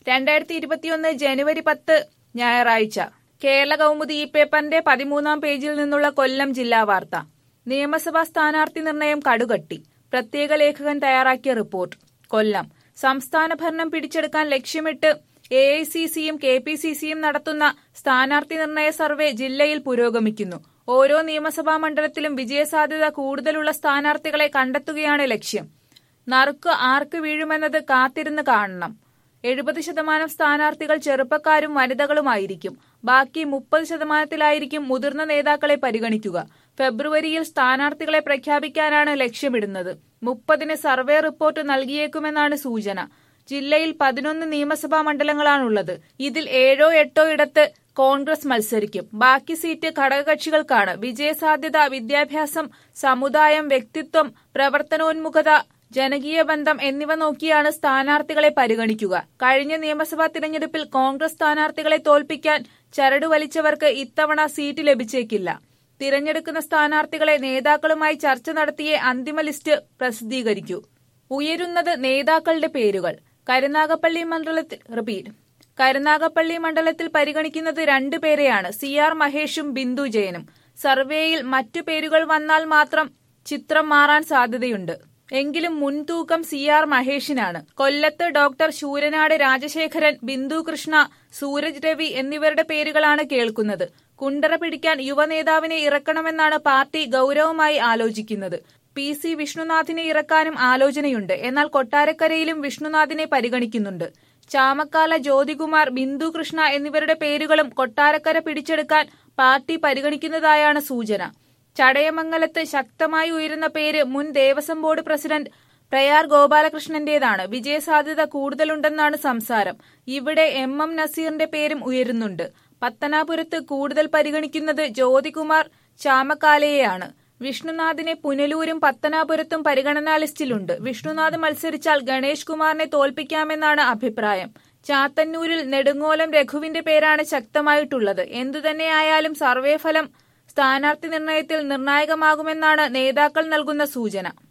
രണ്ടായിരത്തി ഇരുപത്തിയൊന്ന് ജനുവരി പത്ത് ഞായറാഴ്ച കേരള കൗമുദി ഈ പേപ്പറിന്റെ പതിമൂന്നാം പേജിൽ നിന്നുള്ള കൊല്ലം ജില്ലാ വാർത്ത നിയമസഭാ സ്ഥാനാർത്ഥി നിർണയം കടുകട്ടി പ്രത്യേക ലേഖകൻ തയ്യാറാക്കിയ റിപ്പോർട്ട് കൊല്ലം സംസ്ഥാന ഭരണം പിടിച്ചെടുക്കാൻ ലക്ഷ്യമിട്ട് എ ഐ സി സിയും കെ പി സി സിയും നടത്തുന്ന സ്ഥാനാർത്ഥി നിർണയ സർവേ ജില്ലയിൽ പുരോഗമിക്കുന്നു ഓരോ നിയമസഭാ മണ്ഡലത്തിലും വിജയസാധ്യത കൂടുതലുള്ള സ്ഥാനാർത്ഥികളെ കണ്ടെത്തുകയാണ് ലക്ഷ്യം നറുക്ക് ആർക്ക് വീഴുമെന്നത് കാത്തിരുന്ന് കാണണം എഴുപത് ശതമാനം സ്ഥാനാർത്ഥികൾ ചെറുപ്പക്കാരും വനിതകളുമായിരിക്കും ബാക്കി മുപ്പത് ശതമാനത്തിലായിരിക്കും മുതിർന്ന നേതാക്കളെ പരിഗണിക്കുക ഫെബ്രുവരിയിൽ സ്ഥാനാർത്ഥികളെ പ്രഖ്യാപിക്കാനാണ് ലക്ഷ്യമിടുന്നത് മുപ്പതിന് സർവേ റിപ്പോർട്ട് നൽകിയേക്കുമെന്നാണ് സൂചന ജില്ലയിൽ പതിനൊന്ന് നിയമസഭാ മണ്ഡലങ്ങളാണുള്ളത് ഇതിൽ ഏഴോ എട്ടോ ഇടത്ത് കോൺഗ്രസ് മത്സരിക്കും ബാക്കി സീറ്റ് ഘടകകക്ഷികൾക്കാണ് വിജയസാധ്യത വിദ്യാഭ്യാസം സമുദായം വ്യക്തിത്വം പ്രവർത്തനോന്മുഖത ജനകീയ ബന്ധം എന്നിവ നോക്കിയാണ് സ്ഥാനാർത്ഥികളെ പരിഗണിക്കുക കഴിഞ്ഞ നിയമസഭാ തിരഞ്ഞെടുപ്പിൽ കോൺഗ്രസ് സ്ഥാനാർത്ഥികളെ തോൽപ്പിക്കാൻ ചരട് വലിച്ചവർക്ക് ഇത്തവണ സീറ്റ് ലഭിച്ചേക്കില്ല തിരഞ്ഞെടുക്കുന്ന സ്ഥാനാർത്ഥികളെ നേതാക്കളുമായി ചർച്ച നടത്തിയേ അന്തിമ ലിസ്റ്റ് പ്രസിദ്ധീകരിക്കൂ ഉയരുന്നത് നേതാക്കളുടെ പേരുകൾ കരുനാഗപ്പള്ളി മണ്ഡലത്തിൽ റിപ്പീറ്റ് കരുനാഗപ്പള്ളി മണ്ഡലത്തിൽ പരിഗണിക്കുന്നത് രണ്ടു പേരെയാണ് സി ആർ മഹേഷും ബിന്ദു ജയനും സർവേയിൽ മറ്റു പേരുകൾ വന്നാൽ മാത്രം ചിത്രം മാറാൻ സാധ്യതയുണ്ട് എങ്കിലും മുൻതൂക്കം സി ആർ മഹേഷിനാണ് കൊല്ലത്ത് ഡോക്ടർ ശൂരനാട് രാജശേഖരൻ ബിന്ദു കൃഷ്ണ സൂരജ് രവി എന്നിവരുടെ പേരുകളാണ് കേൾക്കുന്നത് കുണ്ടറ പിടിക്കാൻ യുവനേതാവിനെ ഇറക്കണമെന്നാണ് പാർട്ടി ഗൌരവമായി ആലോചിക്കുന്നത് പി സി വിഷ്ണുനാഥിനെ ഇറക്കാനും ആലോചനയുണ്ട് എന്നാൽ കൊട്ടാരക്കരയിലും വിഷ്ണുനാഥിനെ പരിഗണിക്കുന്നുണ്ട് ചാമക്കാല ജ്യോതികുമാർ ബിന്ദു കൃഷ്ണ എന്നിവരുടെ പേരുകളും കൊട്ടാരക്കര പിടിച്ചെടുക്കാൻ പാർട്ടി പരിഗണിക്കുന്നതായാണ് സൂചന ചടയമംഗലത്ത് ശക്തമായി ഉയരുന്ന പേര് മുൻ ദേവസ്വം ബോർഡ് പ്രസിഡന്റ് പ്രയാർ ഗോപാലകൃഷ്ണന്റേതാണ് വിജയസാധ്യത കൂടുതലുണ്ടെന്നാണ് സംസാരം ഇവിടെ എം എം നസീറിന്റെ പേരും ഉയരുന്നുണ്ട് പത്തനാപുരത്ത് കൂടുതൽ പരിഗണിക്കുന്നത് ജ്യോതികുമാർ ചാമക്കാലയെയാണ് വിഷ്ണുനാഥിനെ പുനലൂരും പത്തനാപുരത്തും പരിഗണനാ ലിസ്റ്റിലുണ്ട് വിഷ്ണുനാഥ് മത്സരിച്ചാൽ ഗണേഷ് കുമാറിനെ തോൽപ്പിക്കാമെന്നാണ് അഭിപ്രായം ചാത്തന്നൂരിൽ നെടുങ്ങോലം രഘുവിന്റെ പേരാണ് ശക്തമായിട്ടുള്ളത് എന്തുതന്നെയായാലും സർവേ ഫലം സ്ഥാനാർത്ഥി നിർണയത്തിൽ നിർണായകമാകുമെന്നാണ് നേതാക്കൾ നൽകുന്ന സൂചന